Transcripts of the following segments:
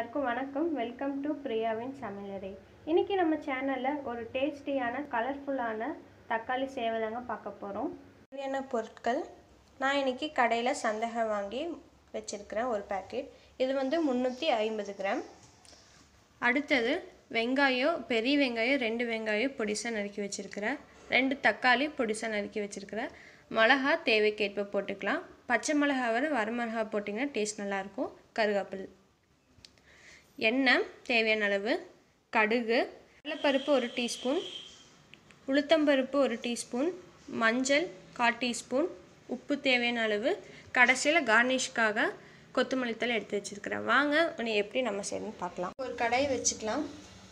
எல்லாருக்கும் வணக்கம் welcome to பிரியாவின் சமையலறை இன்னைக்கு நம்ம சேனலில் ஒரு டேஸ்டியான கலர்ஃபுல்லான தக்காளி சேவதாங்க பார்க்க போகிறோம் தேவையான பொருட்கள் நான் இன்னைக்கு கடையில் சந்தகம் வாங்கி வச்சுருக்கிறேன் ஒரு பேக்கெட் இது வந்து முந்நூற்றி ஐம்பது கிராம் அடுத்தது வெங்காயம் பெரிய வெங்காயம் ரெண்டு வெங்காயம் பொடிசாக நறுக்கி வச்சுருக்கிறேன் ரெண்டு தக்காளி பொடிசாக நறுக்கி வச்சுருக்கிறேன் மிளகா தேவைக்கேற்ப போட்டுக்கலாம் பச்சை மிளகா வர வரமிளகா போட்டிங்கன்னா டேஸ்ட் நல்லாயிருக்கும் கருவேப்பில் எண்ணெய் தேவையான அளவு கடுகு கடலைப்பருப்பு ஒரு டீஸ்பூன் உளுத்தம்பருப்பு ஒரு டீஸ்பூன் மஞ்சள் கால் டீஸ்பூன் உப்பு தேவையான அளவு கடைசியில் கார்னிஷ்காக கொத்தமல்லி தழை எடுத்து வச்சுருக்கிறேன் வாங்க உன்னை எப்படி நம்ம செய்யணும்னு பார்க்கலாம் ஒரு கடாய் வச்சுக்கலாம்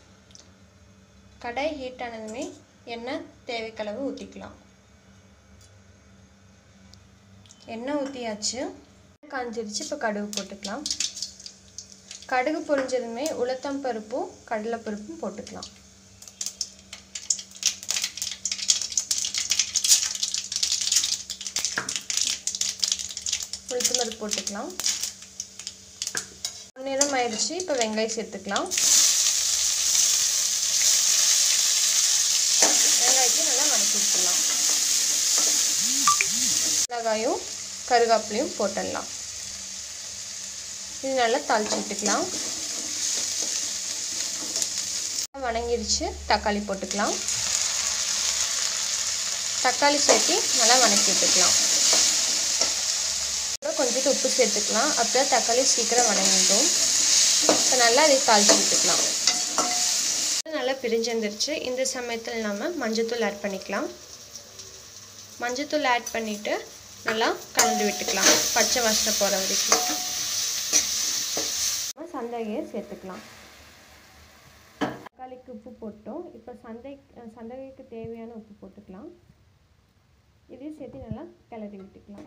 கடாய் ஹீட் ஆனதுமே எண்ணெய் தேவைக்களவு ஊற்றிக்கலாம் எண்ணெய் ஊற்றியாச்சு காஞ்சிருச்சு இப்போ கடுகு போட்டுக்கலாம் கடுகு பொரிஞ்சதுமே உளுத்தம் பருப்பும் கடலைப்பருப்பும் போட்டுக்கலாம் உளுத்தம் பருப்பு போட்டுக்கலாம் நேரம் ஆயிடுச்சு இப்போ வெங்காயம் சேர்த்துக்கலாம் வெங்காயத்தையும் நல்லா வதக்கி விட்டுலாம் மிளகாயும் கருவேப்பிலையும் போட்டுடலாம் இது நல்லா தாளிச்சு விட்டுக்கலாம் வணங்கிருச்சு தக்காளி போட்டுக்கலாம் தக்காளி சேர்த்து நல்லா வணக்கி விட்டுக்கலாம் கொஞ்சம் உப்பு சேர்த்துக்கலாம் அப்போ தக்காளி சீக்கிரம் வணங்கிடும் இப்போ நல்லா அதை தாளிச்சு விட்டுக்கலாம் நல்லா பிரிஞ்சிருந்துருச்சு இந்த சமயத்தில் நம்ம மஞ்சத்தூள் ஆட் பண்ணிக்கலாம் மஞ்சத்தூள் ஆட் பண்ணிவிட்டு நல்லா கலந்து விட்டுக்கலாம் பச்சை வாசனை போகிற வரைக்கும் சந்தகையை சேர்த்துக்கலாம் தக்காளிக்கு உப்பு போட்டோம் இப்போ சந்தை சந்தகைக்கு தேவையான உப்பு போட்டுக்கலாம் இதையும் சேர்த்து நல்லா கிளறி விட்டுக்கலாம்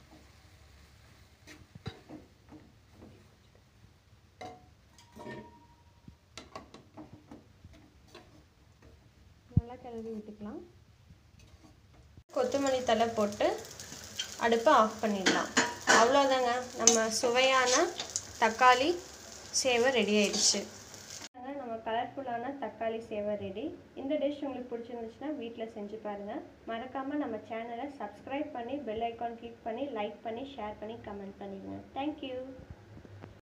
நல்லா கிளறி விட்டுக்கலாம் கொத்தமல்லி தலை போட்டு அடுப்பை ஆஃப் பண்ணிடலாம் அவ்வளோதாங்க நம்ம சுவையான தக்காளி சேவை ரெடி ஆயிடுச்சு நம்ம கலர்ஃபுல்லான தக்காளி சேவை ரெடி இந்த டிஷ் உங்களுக்கு பிடிச்சிருந்துச்சுன்னா வீட்டில் செஞ்சு பாருங்கள் மறக்காமல் நம்ம சேனலை சப்ஸ்கிரைப் பண்ணி பெல் ஐக்கான் கிளிக் பண்ணி லைக் பண்ணி ஷேர் பண்ணி கமெண்ட் பண்ணிடுங்க தேங்க்யூ